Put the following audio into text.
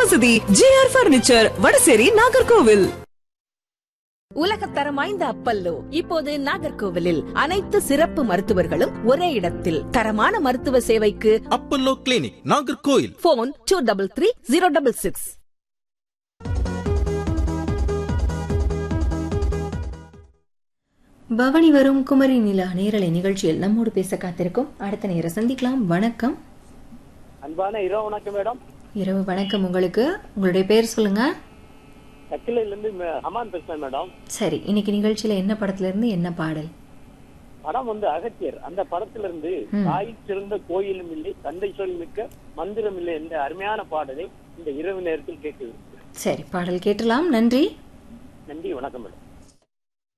வசதி GR furniture Vadasery Nagercoil உலகத்தரம் வாய்ந்த அப்பல்லோ இப்போது நாகர்கோவிலில் அனைத்து சிறப்பு மருத்துவர்களும் ஒரே இடத்தில் தரமான மருத்துவ சேவைக்கு Apollo clinic Nagercoil phone two double three zero double six பவனி வரும் குமரி நிலா நேரலை நிகழ்ச்சியில் நம்மோடு பேச காத்திருக்கும் அடுத்த நேரம் சந்திக்கலாம் வணக்கம் அன்பான இரவு வணக்கம் மேடம் இரவு வணக்கம் உங்களுக்கு உங்களுடைய பேர் சொல்லுங்க கக்கிலையில இருந்து மே- அமான் பேசுறேன் மேடம் சரி இன்னைக்கு நிகழ்ச்சியில என்ன படத்துல இருந்து என்ன பாடல் படம் வந்து அகத்தியர் அந்த படத்துல இருந்து தாய் சிறந்த கோயிலும் இல்லை தந்தை சொல் மிக்க மந்திரம் இல்லை என்ற அருமையான பாடலை இந்த இரவு நேரத்தில் கேட்க விரும்புகிறேன். சரி பாடல் கேட்டலாம் நன்றி நன்றி வணக்கம் மேடம்